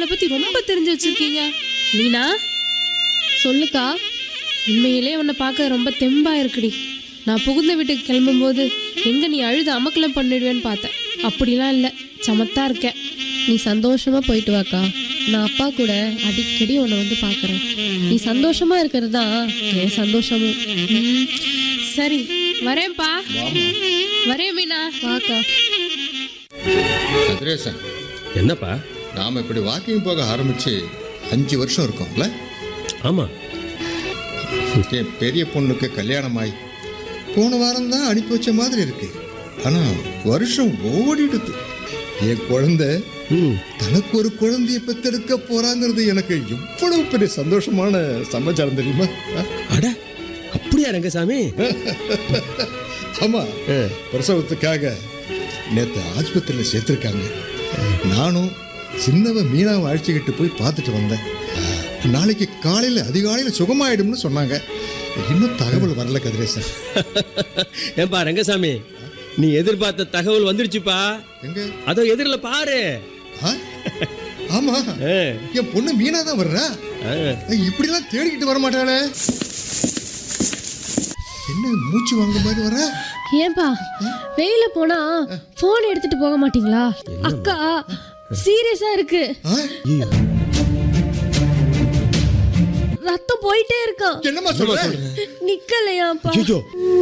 குழந்தைகளை பத்தி ரொம்ப தெரிஞ்சு வச்சிருக்கீங்க மீனா சொல்லுக்கா உண்மையிலே உன்னை பார்க்க ரொம்ப தெம்பா இருக்குடி நான் புகுந்த வீட்டுக்கு கிளம்பும்போது எங்க நீ அழுது அமக்கலம் பண்ணிடுவேன்னு பார்த்தேன் அப்படிலாம் இல்லை சமத்தா இருக்க நீ சந்தோஷமா போயிட்டு வாக்கா நான் அப்பா கூட அடிக்கடி உன்னை வந்து பார்க்கறேன் நீ சந்தோஷமா இருக்கிறது தான் என் சந்தோஷமும் ம், சரி வரேன்ப்பா வரேன் மீனா வாக்கா கதிரேசன் என்னப்பா நாம் இப்படி வாக்கிங் போக ஆரம்பிச்சு அஞ்சு வருஷம் இருக்கோம்ல ஆமா என் பெரிய பொண்ணுக்கு கல்யாணமாய் போன வாரம் தான் அனுப்பி வச்ச மாதிரி இருக்கு ஆனா வருஷம் ஓடிடுது என் குழந்தை ம் தனக்கு ஒரு குழந்தைய பெத்தெடுக்க போறாங்கிறது எனக்கு எவ்வளவு பெரிய சந்தோஷமான சமாச்சாரம் தெரியுமா ஆ? அட அப்படியா ரங்கசாமி ஆமா ஆ. பிரசவத்துக்காக நேத்து ஆஸ்பத்திரியில் சேர்த்திருக்காங்க நானும் சின்னவ மீனாவை அழைச்சிக்கிட்டு போய் பார்த்துட்டு வந்தேன் நாளைக்கு காலையில் அதிகாலையில் சுகமாயிடும்னு சொன்னாங்க இன்னும் தகவல் வரல கதிரேசன் ஏன்பா ரங்கசாமி நீ எதிர்பார்த்த தகவல் வந்துடுச்சுப்பா எங்க அதோ எதிரில் பாரு ஆ? ஆமா ஆ, என் பொண்ணு மீனா தான் வர்றா ஆ. இப்படிலாம் தேடிக்கிட்டு வர மாட்டாளே என்ன மூச்சு வாங்க மாதிரி வர ஏன்பா வெளியில போனா போன் எடுத்துட்டு போக மாட்டீங்களா அக்கா சீரியஸா இருக்கு ஐயோ, ரத்தம் போயிட்டே இருக்கான் என்னம்மா சொல்ற நிக்கலையாப்பா ஐயோ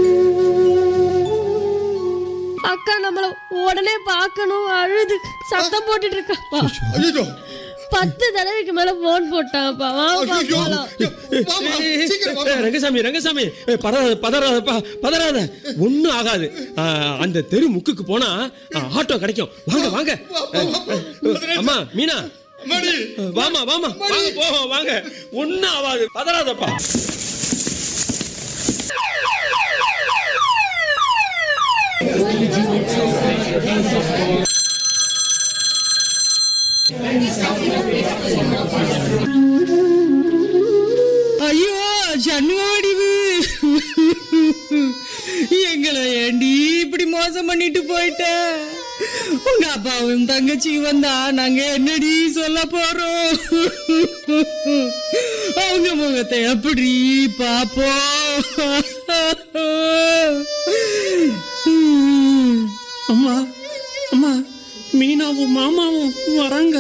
அக்கா நம்மள உடனே பார்க்கணும் அழுது சத்தம் போட்டுட்டு இருக்காப்பா ஐயோ பத்து தடவைக்கு மேல போன் போட்டாப்பா வாப்பா ஐயோ போலாம் வாமா சீக்கிரம் ஏ, வாமா ரங்கசாமி ரங்கசாமி ஏ, பதறாத பதறாதப்பா பதறாத ஒன்றும் ஆகாது ஆ, அந்த தெரு முக்குக்கு போனா ஆ, ஆட்டோ கிடைக்கும் வாங்க வாங்க ஏ, அம்மா மீனா மணி வாமா வாமா வாங்க போவோம் வாங்க ஒன்றும் ஆகாது பதறாதப்பா ஐயோ ஜன்வாடிவு எங்களை ஏண்டி இப்படி மோசம் பண்ணிட்டு போயிட்ட உங்க அப்பாவும் தங்கச்சி வந்தா நாங்க என்னடி சொல்ல போறோம் அவங்க முகத்தை எப்படி பாப்போம் அம்மா அம்மா மீனாவும் மாமாவும் வராங்க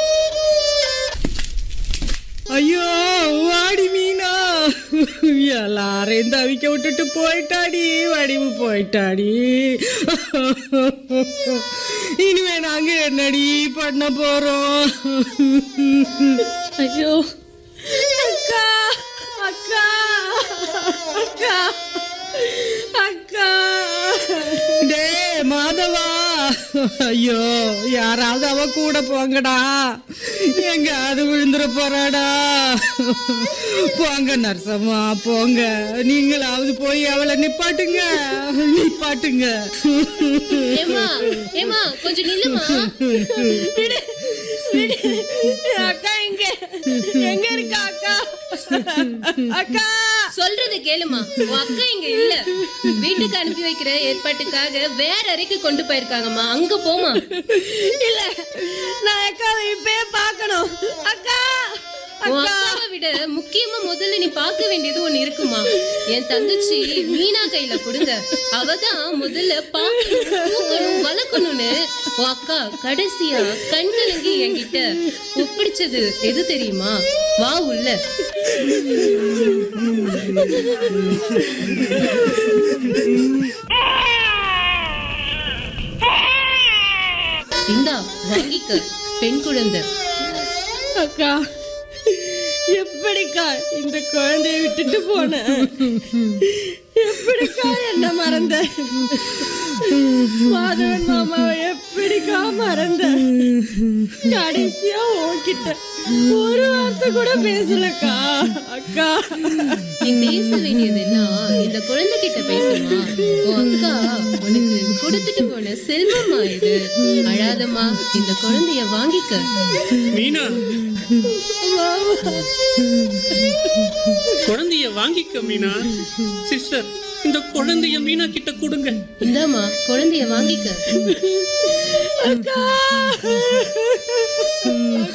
ஐயோ வாடி மீனா எல்லாரையும் தவிக்க விட்டுட்டு போயிட்டாடி வடிவு போயிட்டாடி இனிமே நாங்க என்னடி பண்ண போறோம் ஐயோ அக்கா அக்கா அக்கா அக்கா டே மாதவா ஐயோ யாராவது அவ கூட போங்கடா எங்காவது விழுந்துட போறாடா போங்க நர்சம்மா போங்க நீங்களாவது போய் அவளை நிப்பாட்டுங்க நிப்பாட்டுங்க ஏமா ஏமா கொஞ்சம் நில்லுமா விடு விடு அக்கா எங்க எங்க இருக்கா அக்கா அக்கா சொல்றது கேளுமா உன் அக்கா இங்க இல்ல வீட்டுக்கு அனுப்பி வைக்கிற ஏற்பாட்டுக்காக வேற அறைக்கு கொண்டு போயிருக்காங்கம்மா அங்க போமா இல்ல நான் அக்காவை இப்பயே பார்க்கணும் அக்கா உன் அக்காவை விட முக்கியமா முதல்ல நீ பார்க்க வேண்டியது ஒண்ணு இருக்குமா என் தங்கச்சி மீனா கையில கொடுங்க அவதான் முதல்ல பார்க்கணும் தூக்கணும் வளர்க்கணும்னு உன் அக்கா கடைசியா கண் கலங்கி என்கிட்ட ஒப்பிடிச்சது எது தெரியுமா வா உள்ள இந்தா வாங்கிக்க பெண் குழந்தை அக்கா எப்படிக்கா இந்த குழந்தைய விட்டுட்டு போன எப்படிக்கா என்ன மறந்த மாதவன் மாமாவை எப்படிக்கா மறந்த கடைசியா உன்கிட்ட ஒரு வார்த்தை கூட பேசலக்கா அக்கா நீ பேச வேண்டியதெல்லாம் இந்த குழந்தை கிட்ட பேசுமா உன் அக்கா உனக்கு கொடுத்துட்டு போன செல்வமா இது அழாதம்மா இந்த குழந்தைய வாங்கிக்க மீனா குழந்தைய வாங்கிக்க மீனா சிஸ்டர் இந்த குழந்தைய மீனா கிட்ட கொடுங்க இந்தாம்மா குழந்தைய வாங்கிக்க அக்கா